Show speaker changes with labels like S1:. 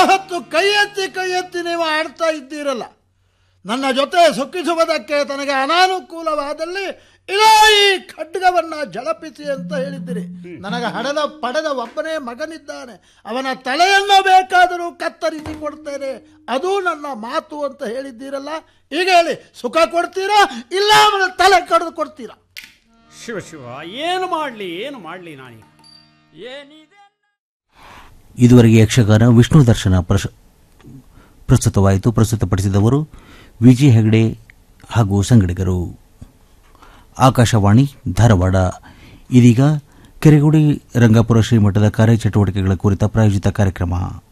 S1: ಹೊತ್ತು ಕೈ ಎತ್ತಿ ಕೈ ಎತ್ತಿ ನೀವು ಆಡ್ತಾ ಇದ್ದೀರಲ್ಲ ನನ್ನ ಜೊತೆ ಸುಖಿಸುವುದಕ್ಕೆ ತನಗೆ ಅನಾನುಕೂಲವಾದಲ್ಲಿ ಇದೋ ಈ ಖಡ್ಗವನ್ನ ಜಳಪಿಸಿ ಅಂತ ಹೇಳಿದ್ದೀರಿ ನನಗೆ ಹಡದ ಪಡೆದ ಒಬ್ಬನೇ ಮಗನಿದ್ದಾನೆ ಅವನ ತಲೆಯನ್ನು ಬೇಕಾದರೂ ಕತ್ತರಿಸಿ ಕೊಡ್ತೇನೆ ಅದು ನನ್ನ ಮಾತು ಅಂತ ಹೇಳಿದ್ದೀರಲ್ಲ ಈಗ ಹೇಳಿ ಸುಖ ಕೊಡ್ತೀರಾ ಇಲ್ಲ ಅವನ ತಲೆ ಕಡಿದು ಕೊಡ್ತೀರಾ
S2: ಶಿವ ಶಿವ ಏನು ಮಾಡಲಿ ಏನು ಮಾಡಲಿ ನಾನೀಗ ಏನಿದೆ
S3: ಇದುವರೆಗೆ ಯಕ್ಷಗಾನ ವಿಷ್ಣು ದರ್ಶನ ಪ್ರಶ ಪ್ರಸ್ತುತವಾಯಿತು ಪ್ರಸ್ತುತಪಡಿಸಿದವರು ವಿಜಯ್ ಹೆಗಡೆ ಹಾಗೂ ಸಂಗಡಿಗರು ಆಕಾಶವಾಣಿ ಧಾರವಾಡ ಇದೀಗ ಕೆರೆಗುಡಿ ರಂಗಾಪುರ ಶ್ರೀಮಠದ ಕಾರ್ಯಚಟುವಟಿಕೆಗಳ ಕುರಿತ ಪ್ರಾಯೋಜಿತ ಕಾರ್ಯಕ್ರಮ